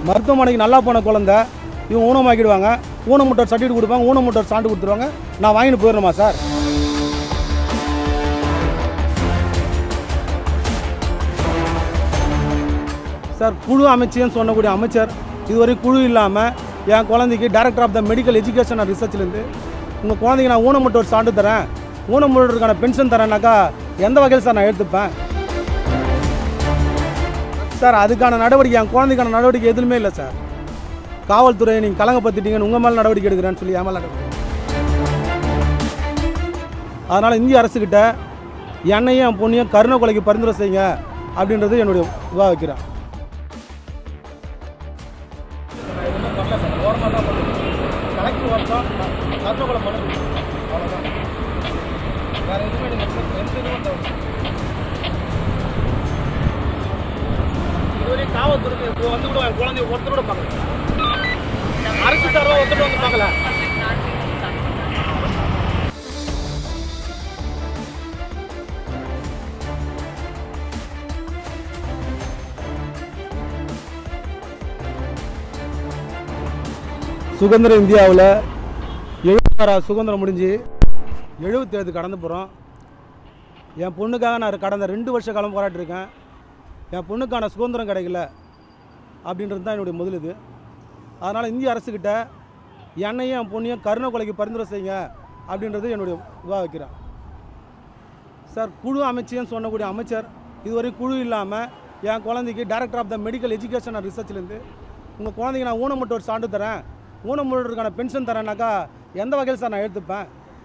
மருத்துவமனைக்கு நல்லா போன குழந்தை இவங்க ஊனமாக்கிடுவாங்க ஊனமுட்டோர் சர்டிஃபிகேட் கொடுப்பாங்க ஊனமுட்டோர் சான்று கொடுத்துருவாங்க நான் வாங்கிட்டு போயிடணுமா சார் சார் குழு அமைச்சுன்னு சொன்னக்கூடிய அமைச்சர் இதுவரை குழு இல்லாமல் என் குழந்தைக்கு director of the medical education and ரிசர்ச்லேருந்து உங்கள் குழந்தைக்கு நான் ஊனமுட்டோர் சான்று தரேன் ஊனமுட்டோருக்கான பென்ஷன் தரேன்னாக்கா எந்த வகையில் சார் நான் எடுத்துப்பேன் சார் அதுக்கான நடவடிக்கை என் குழந்தைக்கான நடவடிக்கை எதுவுமே இல்லை சார் காவல்துறை நீங்கள் கலங்கப்படுத்திட்டீங்கன்னு உங்கள் மேலே நடவடிக்கை எடுக்கிறேன்னு சொல்லி என் மேலே நடவடிக்கை அதனால் இந்திய அரசுக்கிட்ட என்னையும் என் பொண்ணையும் கருணை கொலைக்கு பரிந்துரை செய்யுங்க அப்படின்றது என்னுடைய இதாக வைக்கிறேன் காவல்துறை வந்து கூட என் குழந்தைய ஒருத்தர் கூட பார்க்கல அரசு சார்பாக ஒருத்தர் வந்து பார்க்கல சுதந்திர இந்தியாவில் எழுபத்தாறாவது சுதந்திரம் முடிஞ்சு எழுபத்தேழு கடந்து போகிறோம் என் பொண்ணுக்காக நான் கடந்த ரெண்டு வருஷ காலம் போராட்டிருக்கேன் என் பொண்ணுக்கான சுதந்திரம் கிடைக்கல அப்படின்றது தான் என்னுடைய முதல் இது அதனால் இந்திய அரசுக்கிட்ட என்னையும் என் பொண்ணையும் கருணை கொலைக்கு பரிந்துரை செய்யுங்க அப்படின்றது என்னுடைய இதாக வைக்கிறேன் சார் குழு அமைச்சுன்னு சொன்னக்கூடிய அமைச்சர் இதுவரை குழு இல்லாமல் என் குழந்தைக்கு director of the medical education and ரிசர்ச்லேருந்து உங்கள் குழந்தைக்கு நான் ஊனமுட்டோர் சான்று தரேன் ஊனமுட்டோருக்கான பென்ஷன் தரேன்னாக்கா எந்த வகையில் சார் நான் எடுத்துப்பேன்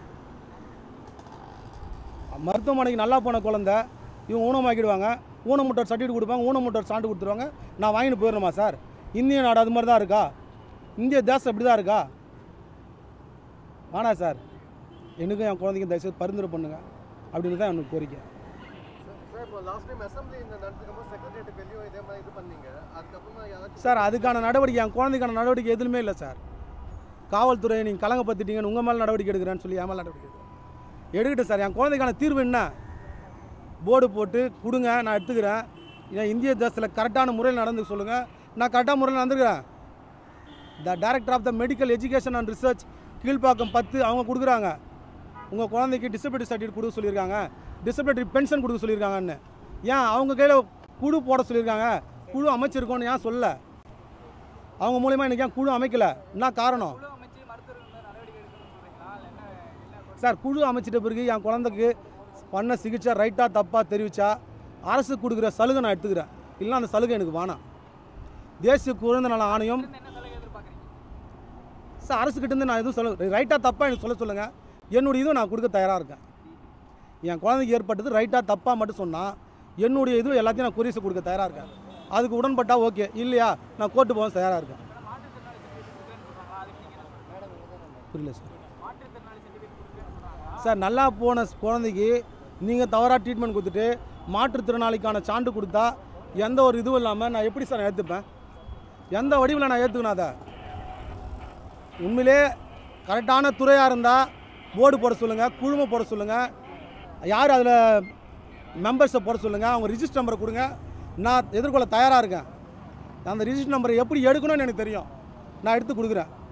மருத்துவமனைக்கு நல்லா போன குழந்தை இவங்க ஊனமாக்கிடுவாங்க ஊனமுட்டோர் சர்டிஃபிகேட் கொடுப்பாங்க ஊனமுட்டோர் சான்று கொடுத்துருவாங்க நான் வாங்கிட்டு போயிடணுமா சார் இந்திய நாடு அது மாதிரி தான் இருக்கா இந்திய தேசம் இப்படி தான் இருக்கா வேணாம் சார் எனக்கும் என் குழந்தைக்கும் தயவுசெய்து பரிந்துரை பண்ணுங்க அப்படின்னு தான் எனக்கு கோரிக்கை சார் இப்போ லாஸ்ட் டைம் அசம்பிளி இந்த நடத்துக்கும் செக்ரட்டரியேட் வெளியும் இதே மாதிரி இது பண்ணீங்க அதுக்கப்புறமா யாராச்சும் சார் அதுக்கான நடவடிக்கை என் குழந்தைக்கான நடவடிக்கை எதுவுமே இல்லை சார் காவல்துறை நீங்கள் கலங்கப்படுத்திட்டீங்கன்னு உங்கள் மேலே நடவடிக்கை எடுக்கிறேன்னு சொல்லி என் மேலே நடவடிக்கை எடுக்கிறேன் எடுக்கட்டும் சார் என் குழந்தைக்கான தீர்வு என்ன போர்டு போட்டு கொடுங்க நான் எடுத்துக்கிறேன் ஏன் இந்திய தேசத்தில் கரெக்டான முறையில் நடந்து சொல்லுங்கள் நான் கரெக்டான முறையில் நடந்துக்கிறேன் the director of the medical education and research Kilpauk பத்து அவங்க கொடுக்குறாங்க உங்கள் குழந்தைக்கு டிசபிலிட்டி சர்டிஃபிகேட் கொடுக்க சொல்லியிருக்காங்க டிசபிலிட்டி பென்ஷன் கொடுக்க சொல்லியிருக்காங்கன்னு ஏன் அவங்க கையில் குழு போட சொல்லியிருக்காங்க குழு அமைச்சிருக்கோன்னு ஏன் சொல்லல அவங்க மூலியமாக எனக்கு ஏன் குழு அமைக்கல என்ன காரணம் சார் குழு அமைச்சிட்ட பிறகு என் குழந்தைக்கு பண்ண சிகிச்சை ரைட்டாக தப்பாக தெரிவிச்சா அரசு கொடுக்குற சலுகை நான் எடுத்துக்கிறேன் இல்லைன்னா அந்த சலுகை எனக்கு வேணாம் தேசிய குழந்தை நல ஆணையம் சார் அரசுக்கிட்டேருந்து நான் எதுவும் சொல்ல ரைட்டாக தப்பாக எனக்கு சொல்ல சொல்லுங்கள் என்னுடைய இதுவும் நான் கொடுக்க தயாராக இருக்கேன் என் குழந்தைக்கு ஏற்பட்டது ரைட்டாக தப்பாக மட்டும் சொன்னால் என்னுடைய இதுவும் எல்லாத்தையும் நான் குறிசை கொடுக்க தயாராக இருக்கேன் அதுக்கு உடன்பட்டா ஓகே இல்லையா நான் கோர்ட்டு போக தயாராக இருக்கேன் புரியல சார் சார் நல்லா போன குழந்தைக்கு நீங்கள் தவறாக ட்ரீட்மெண்ட் கொடுத்துட்டு மாற்றுத்திறனாளிக்கான சான்று கொடுத்தா எந்த ஒரு இதுவும் இல்லாமல் நான் எப்படி சார் ஏற்றுப்பேன் எந்த வடிவில் நான் ஏற்றுக்கணும் அதை உண்மையிலே கரெக்டான துறையாக இருந்தால் போர்டு போட சொல்லுங்கள் குழுமம் போட சொல்லுங்கள் யார் அதில் மெம்பர்ஸை போட சொல்லுங்கள் அவங்க ரிஜிஸ்டர் நம்பரை கொடுங்க நான் எதிர்கொள்ள தயாராக இருக்கேன் அந்த ரிஜிஸ்டர் நம்பரை எப்படி எடுக்கணும்னு எனக்கு தெரியும் நான் எடுத்து கொடுக்குறேன்